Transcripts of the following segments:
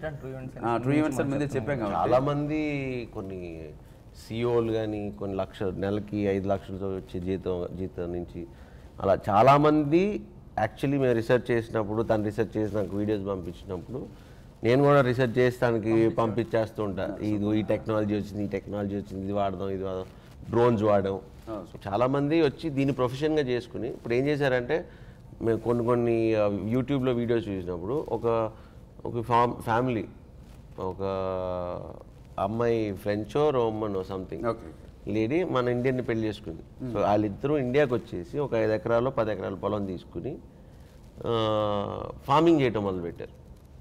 True events true events ముందే చెప్పాం కాబట్టి చాలా మంది కొన్ని సిఓలు కానీ కొన్ని లక్ష నెలకి ఐదు లక్షలతో వచ్చే జీతం జీతం నుంచి అలా చాలా మంది యాక్చువల్లీ మేము రీసెర్చ్ చేసినప్పుడు తను రీసెర్చ్ చేసి నాకు వీడియోస్ పంపించినప్పుడు నేను కూడా రీసెర్చ్ చేస్తానికి పంపించేస్తూ ఉంటా ఇది ఈ టెక్నాలజీ వచ్చింది ఈ టెక్నాలజీ వచ్చింది ఇది వాడదాం ఇది వాడదాం డ్రోన్స్ వాడడం సో చాలా మంది వచ్చి దీన్ని ప్రొఫెషన్గా చేసుకుని ఇప్పుడు ఏం చేశారంటే మేము కొన్ని కొన్ని ఆ, యూట్యూబ్లో వీడియోస్ చూసినప్పుడు ఒక ఒక ఫామ్ ఫ్యామిలీ ఒక అమ్మాయి ఫ్రెంచో రోమనో సంథింగ్ ఓకే లేడీ మన ఇండియన్ని పెళ్లి చేసుకుంది సో వాళ్ళిద్దరూ ఇండియాకి వచ్చేసి ఒక ఐదు ఎకరాలు పది ఎకరాల పొలం తీసుకుని ఫార్మింగ్ చేయటం మొదలుపెట్టారు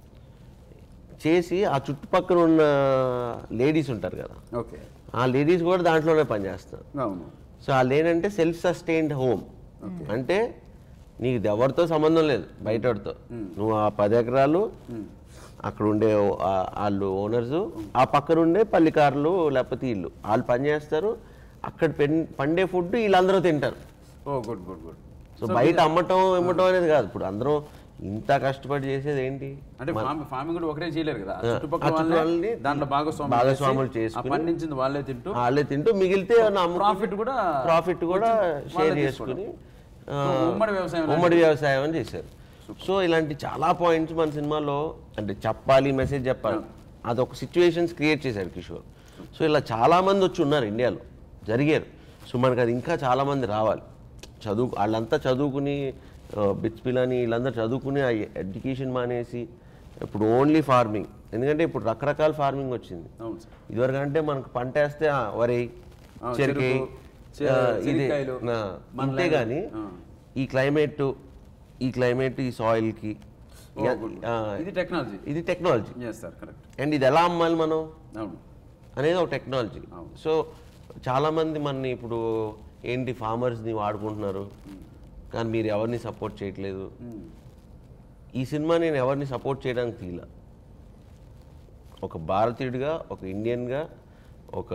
చేసి ఆ చుట్టుపక్కల ఉన్న లేడీస్ ఉంటారు కదా ఓకే ఆ లేడీస్ కూడా దాంట్లోనే పనిచేస్తారు అవును సో వాళ్ళు ఏంటంటే సెల్ఫ్ సస్టైన్డ్ హోమ్ అంటే నీకు ఇది ఎవరితో సంబంధం లేదు బయటతో నువ్వు ఆ పది ఎకరాలు అక్కడ ఉండే ఓ- ఆ- వాళ్ళు ఓనర్స్ ఆ పక్కన ఉండే పల్లికారులు లేకపోతే వీళ్ళు వాళ్ళు పని చేస్తారు అక్కడ పెన్- పండే ఫుడ్ వీళ్ళందరూ తింటారు ఓ గుడ్ గుడ్ గుడ్ సో బయట అమ్మటం ఇమ్మటం అనేది కాదు ఇప్పుడు అందరూ ఇంత కష్టపడి చేసేది ఏంటి అంటే ఫార్మింగ్ ఫార్మింగ్ కూడా ఒకటే చేయలేరు కదా ఆ ఆ, చుట్టుపక్కల ఆ వాళ్ళే చుట్టుపక్కలని దాంట్లో భాగస్వాములు భాగస్వాములు చేసి, ఆ చేసుకుని, పండించింది వాళ్ళే తింటూ వాళ్ళే తింటూ మిగిలితే ప్రాఫిట్ కూడా ప్రాఫిట్ కూడా కొంచెం షేర్ వాళ్ళే చేసుకుని ఆ, సో ఉమ్మడి వ్యవసాయం ఉమ్మడి వ్యవసాయం అని చేశారు సో ఇలాంటి చాలా పాయింట్స్ మన సినిమాలో అంటే చెప్పాలి మెసేజ్ చెప్పాలి అదొక సిచ్యువేషన్స్ క్రియేట్ చేశారు కిషోర్ సో ఇలా చాలా మంది వచ్చి ఉన్నారు ఇండియాలో జరిగారు సో మనకు అది ఇంకా చాలా మంది రావాలి చదువు వాళ్ళంతా చదువుకుని బిట్స్ పిల్లని వీళ్ళందరూ చదువుకుని ఆ ఎడ్యుకేషన్ మానేసి ఇప్పుడు ఓన్లీ ఫార్మింగ్ ఎందుకంటే ఇప్పుడు రకరకాల ఫార్మింగ్ వచ్చింది అవును సార్ ఇదివరకు అంటే మనకు పంట వేస్తే ఆ, వరి ఆ, చెరుకు చెరుకు, చె- ఆ, ఇది చెనిక్కాయలు, ఆ, మన ఇంతే land. కానీ ఆ. ఈ క్లైమేట్ ఈ క్లైమేట్ ఈ సాయిల్కి ఓ, good. ఇది టెక్నాలజీ ఇది technology yes sir correct and ఇది ఎలా అమ్మాలి మనం అవును అనేది ఒక టెక్నాలజీ అవును. సో చాలామంది మనని ఇప్పుడు ఏంటి ఫార్మర్స్ని వాడుకుంటున్నారు కానీ మీరు ఎవరిని సపోర్ట్ చేయట్లేదు ఈ సినిమా నేను ఎవరిని సపోర్ట్ చేయడానికి తీల ఒక భారతీయుడిగా ఒక ఇండియన్గా ఒక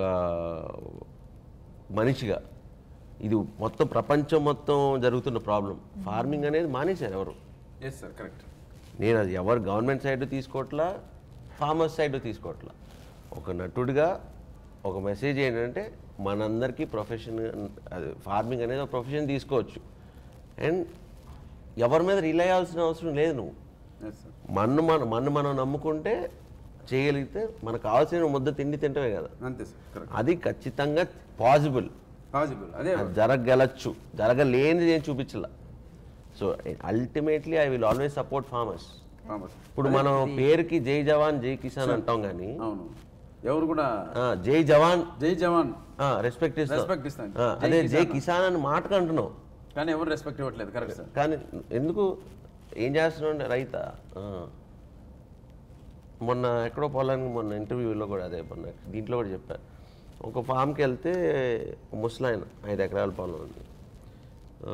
మనిషిగా ఇది మొత్తం ప్రపంచం మొత్తం జరుగుతున్న ప్రాబ్లం ఫార్మింగ్ అనేది మానేశారు ఎవరు ఎస్ సార్ కరెక్ట్ నేను అది ఎవరు గవర్నమెంట్ సైడ్ తీసుకోవట్లా ఫార్మర్స్ సైడ్ తీసుకోవట్లా ఒక నటుడిగా ఒక మెసేజ్ ఏంటంటే మనందరికీ ప్రొఫెషన్ అది ఫార్మింగ్ అనేది ఒక ప్రొఫెషన్ తీసుకోవచ్చు అండ్ ఎవరి మీద రిలై అవ్వాల్సిన అవసరం లేదు నువ్వు ఎస్ సార్ మన్ను మనం మన్ను మనం నమ్ముకుంటే చేయగలిగితే మనకు కావాల్సిన ముద్ద తిండి తింటమే కదా అంతే సార్ కరెక్ట్ అది ఖచ్చితంగా పాసిబుల్ పాసిబుల్ అదే అది జరగగలచ్చు జరగలేనిది నేను చూపించాల so ultimately I will always support farmers farmers ఇప్పుడు మనం పేరుకి జై జవాన్ జై కిసాన్ అంటాం కానీ అవును ఎవరు కూడా జై జవాన్ జై జవాన్ రెస్పెక్ట్ Respect ఇస్తాం. ఇస్తాం జై అదే జై కిసాన్. కిసాన్ అని మాటకు అంటున్నావు కానీ ఎవరు రెస్పెక్ట్ ఇవ్వట్లేదు కరెక్ట్ సార్ కానీ ఎందుకు ఏం చేస్తున్నావు అంటే రైతా ఆ. మొన్న ఎక్కడో పొలానికి మొన్న ఇంటర్వ్యూలో కూడా అదే మొన్న దీంట్లో కూడా చెప్పా ఒక ఫామ్కి వెళ్తే ముసలాయన ఐదు ఎకరాల పొలం ఉంది ఆ,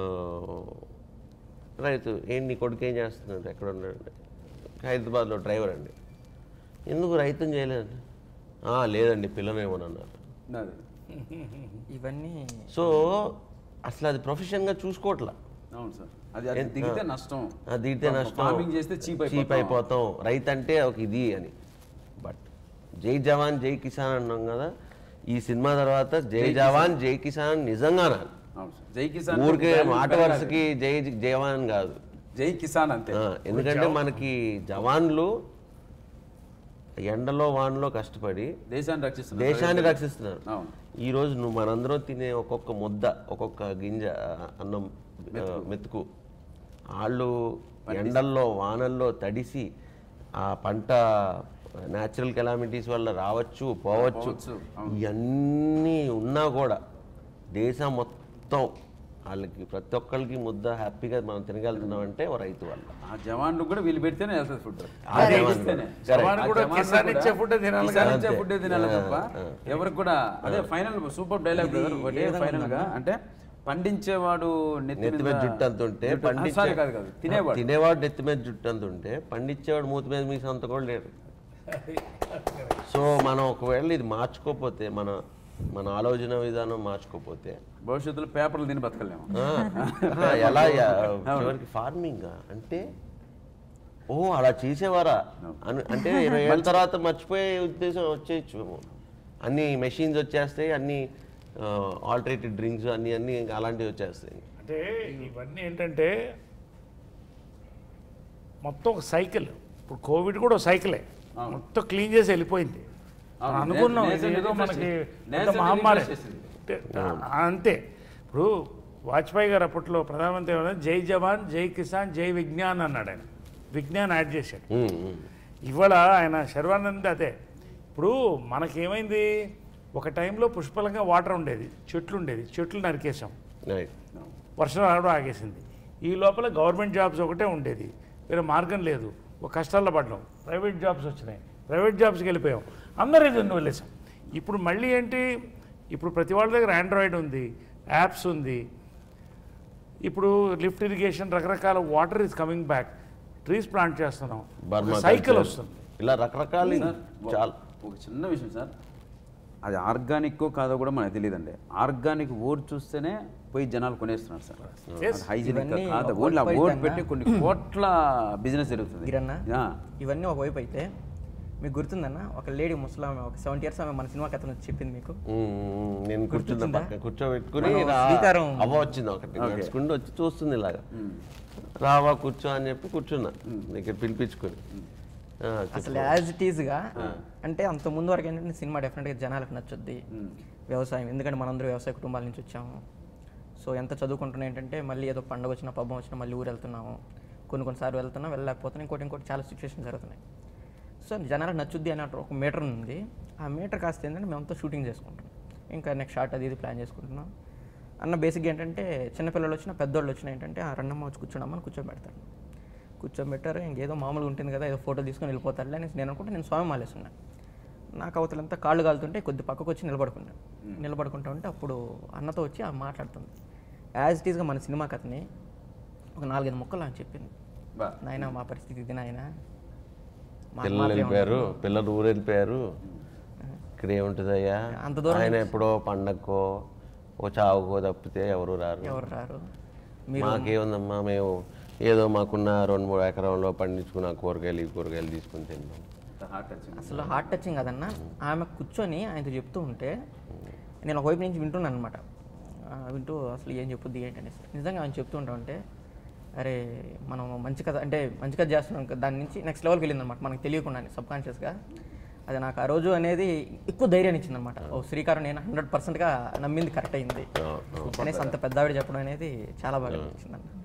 రైతు ఏంటి నీ కొడుకు ఏం చేస్తున్నాడు ఎక్కడ ఉన్నాడు హైదరాబాద్లో డ్రైవర్ అండి ఎందుకు రైతం చేయలేదండి "ఆ, లేదండి పిల్లనేమోనన్నారు అదే ఇవన్నీ సో అసలు అది ప్రొఫెషన్గా చూసుకోవట్లా అవును సార్ అది అది దిగితే నష్టం ఆ దిగితే నష్టం ఫార్మింగ్ చేస్తే చీప్ చీప్ అయిపోతాం రైతు అంటే ఒక ఇది అని బట్ జై జవాన్ జై కిసాన్ అన్నాం కదా ఈ సినిమా తర్వాత జై జవాన్ జై కిసాన్ అని నిజంగా అనాలి అవును సార్ జై కిసాన్ ఊరికే value మాట పెరగాలి. వరుసకి జై జవాన్ కాదు జై కిసాన్ అంతే ఆ, ఎందుకంటే మనకి జవాన్లు ఎండలో వానలో కష్టపడి దేశాన్ని రక్షిస్తున్నారు దేశాన్ని రక్షిస్తున్నారు అవును ఈ రోజు నువ్వు మనందరం తినే ఒక్కొక్క ముద్ద ఒక్కొక్క గింజ ఆ, అన్నం ఆ, మెతుకు వాళ్ళు ఎండల్లో వానల్లో తడిసి ఆ పంట న్యాచురల్ కెలామిటీస్ వల్ల రావచ్చు పోవచ్చు పోవచ్చు, ఇవన్నీ ఉన్నా కూడా దేశం మొత్తం వాళ్ళకి ప్రతి ఒక్కరికి ముద్ద హ్యాపీగా మనం తినగలుగుతున్నాం అంటే ఓ రైతు వల్ల ఆ జవాన్లు కూడా వీళ్ళు పెడితేనే వెళ్తుంది ఫుడ్ ఆ జవాన్ కూడా. జవాన్ కూడా కిసాన్ ఇచ్చే ఫుడ్ తినాలి కదా. ఇచ్చే ఫుడ్ తినాలి ఆ, తప్ప ఆ. ఎవరికి కూడా అదే ఫైనల్ సూపర్ డైలాగ్ బ్రదర్ ఒకటే ఫైనల్ గా అంటే పండించేవాడు నెత్తి నెత్తి మీద జుట్టు అంత ఉంటే జుట్టు- ఆ, పండించే sorry, కాదు కాదు తినేవాడు తినేవాడు నెత్తి మీద జుట్టు అంత ఉంటే పండించేవాడు మూతి మీద మీ సంత కూడా లేడు సో మనం ఒకవేళ ఇది మార్చుకోకపోతే మన మన ఆలోచన విధానం మార్చుకోకపోతే భవిష్యత్తులో పేపర్లు తిని బతకలేము ఆ, ఆ, ఎలా యా- చివరికి ఫార్మింగ్ అంటే ఓ అలా చేసేవారా అని అంటే ఇరవై ఏళ్ళ తర్వాత మర్చిపోయే ఉద్దేశం వచ్చేయచ్చు మేము అన్ని మెషిన్స్ వచ్చేస్తాయి అన్ని ఆల్టరేటెడ్ డ్రింక్స్ అన్ని అన్ని ఇంకా అలాంటివి వచ్చేస్తాయి అంటే ఇవన్నీ ఏంటంటే మొత్తం ఒక సైకిల్ ఇప్పుడు కోవిడ్ కూడా ఒక సైకిలే అవును. మొత్తం క్లీన్ చేసి వెళ్ళిపోయింది అవును. మనం అనుకున్నాం నేచర్ ఇది ఏదో రిఫ్రెష్ మనకి చేసింది. పెద్ద నేచర్ మహమ్మారి రిఫ్రెష్ చేసింది. అంటే, అంతే ఇప్పుడు వాజ్పేయి గారు అప్పట్లో ప్రధానమంత్రి ఏమన్నా జై జవాన్ జై కిసాన్ జై విజ్ఞాన్ అన్నాడు ఆయన విజ్ఞాన్ యాడ్ చేశాడు ఉమ్, ఉమ్. ఇవాళ ఆయన శర్వానంద్ అదే ఇప్పుడు మనకేమైంది ఒక టైంలో పుష్కలంగా వాటర్ ఉండేది చెట్లు ఉండేది చెట్లు నరికేసాం రైట్ వర్షం రావడం ఆగేసింది ఈ లోపల గవర్నమెంట్ జాబ్స్ ఒకటే ఉండేది వేరే మార్గం లేదు ఒక కష్టాల్లో పడ్డాం ప్రైవేట్ జాబ్స్ వచ్చినాయి ప్రైవేట్ జాబ్స్కి వెళ్ళిపోయాం అందరూ ఇది వదిలేసాం ఇప్పుడు మళ్ళీ ఏంటి ఇప్పుడు ప్రతి వాళ్ళ దగ్గర ఆండ్రాయిడ్ ఉంది యాప్స్ ఉంది ఇప్పుడు లిఫ్ట్ ఇరిగేషన్ రకరకాల water is coming back trees plant చేస్తున్నాం బర్మా సైకిల్ కల్చర్. వస్తుంది ఇలా రకరకాల సార్, చాలా ఒక చిన్న విషయం సార్ అది ఆర్గానిక్ కాదో కూడా మనకు తెలియదండి ఆర్గానిక్ ఓట్ చూస్తేనే పోయి జనాలు కొనేస్తున్నారు సార్ Yes. హైజీనిక్ ఇవన్నీ కాదు ఒక ఓన్లీ ఆ వైపు ఓట్ అయితే పెట్టి కొన్ని కోట్ల బిజినెస్ జరుగుతుంది గిరన్న యా. ఇవన్నీ ఒకవైపు అయితే మీకు గుర్తుందన్న ఒక లేడీ ముసలామె ఒక సెవెంటీ ఇయర్స్ ఆమె మన సినిమా కథ చెప్పింది మీకు ఉమ్, ఉమ్, నేను కూర్చున్న గుర్తొచ్చిందా? పక్కన కూర్చోబెట్టుకుని మనం రా- శ్రీకారం- అవ్వ వచ్చింది ఒకటి Okay. నడుచుకుంటూ వచ్చి చూస్తుంది ఇలాగా ఉమ్. రావా కూర్చో అని చెప్పి కూర్చున్నా ఇక్కడ పిలిపించుకొని ఆ, చెప్పు. అసలు యాజ్ ఇట్ ఈజ్గా అంటే అంత ముందు వరకు ఏంటంటే సినిమా డెఫినెట్గా జనాలకు నచ్చుద్ది వ్యవసాయం ఎందుకంటే మనందరూ వ్యవసాయ కుటుంబాల నుంచి వచ్చాము సో ఎంత చదువుకుంటున్నా ఏంటంటే మళ్ళీ ఏదో పండుగ వచ్చినా పబ్బం వచ్చినా మళ్ళీ ఊరు వెళ్తున్నాము కొన్ని కొన్నిసార్లు వెళ్తున్నాం వెళ్ళలేకపోతున్నాం ఇంకోటి ఇంకోటి చాలా సిచ్యువేషన్ జరుగుతున్నాయి సో జనాలకు నచ్చుద్ది అనే ఒక మీటర్ ఉంది ఆ మీటర్ కాస్త ఏంటంటే మేమంతా షూటింగ్ చేసుకుంటాం ఇంకా నెక్స్ట్ షార్ట్ అది ఇది ప్లాన్ చేసుకుంటున్నాం అన్న బేసిక్గా ఏంటంటే చిన్నపిల్లలు వచ్చినా పెద్దోళ్ళు వచ్చినా ఏంటంటే ఆ రెండమ్మ వచ్చి కూర్చోడమ్మని కూర్చోబెడతారు కూర్చోబెట్టారు ఇంకేదో మామూలుగా ఉంటుంది కదా ఏదో ఫోటో తీసుకొని వెళ్ళిపోతారులే అనేసి నేను అనుకుంటే నేను స్వామి మాలేసున్నా నాకు అవతలంతా కాళ్ళు కాలుతుంటే కొద్ది పక్కకు వచ్చి నిలబడుకున్నాను నిలబడుకుంటా ఉంటే అప్పుడు అన్నతో వచ్చి ఆ మాట్లాడుతుంది యాజ్ ఇట్ ఈస్గా మన సినిమా కథని ఒక నాలుగైదు మొక్కలు నాకు చెప్పింది బా. నాయన మా పరిస్థితి ఇది నాయన మా పిల్లలు మాకే వెళ్ళిపోయారు ఉంటుంది. పిల్లలు ఊరు వెళ్ళిపోయారు ఇక్కడ ఏముంటుందయ్యా అంత దూరం ఆయన ఎప్పుడో పండక్కో ఓ చావుకో తప్పితే ఎవరు రారు ఎవరు రారు మీరు మాకేముందమ్మా మేము ఏదో మాకున్న రెండు మూడు ఎకరంలో పండించుకున్న కూరగాయలు ఈ కూరగాయలు తీసుకుని తిన్నాం ఎంత హార్ట్ టచింగ్ అసలు హార్ట్ టచింగ్ కదన్న ఆమె కూర్చొని ఆయనతో చెప్తూ ఉంటే నేను ఒకవైపు నుంచి వింటున్నాను అనమాట వింటూ అసలు ఏం చెప్పుద్ది ఏంటి అనేసి నిజంగా ఆయన చెప్తూ ఉంటా ఉంటే అరే మనం మంచి కథ అంటే మంచి కథ చేస్తున్నాం కదా, దాని నుంచి నెక్స్ట్ లెవెల్కి వెళ్ళిందనమాట మనకు తెలియకుండానే సబ్ కాన్షియస్గా అది నాకు ఆ రోజు అనేది ఎక్కువ ధైర్యాన్ని ఇచ్చిందనమాట ఓ శ్రీకారం నేను హండ్రెడ్ పర్సెంట్గా నమ్మింది కరెక్ట్ అయింది అనేసి అంత పెద్ద ఆవిడ చెప్పడం అనేది చాలా బాగా అనిపించింది అన్న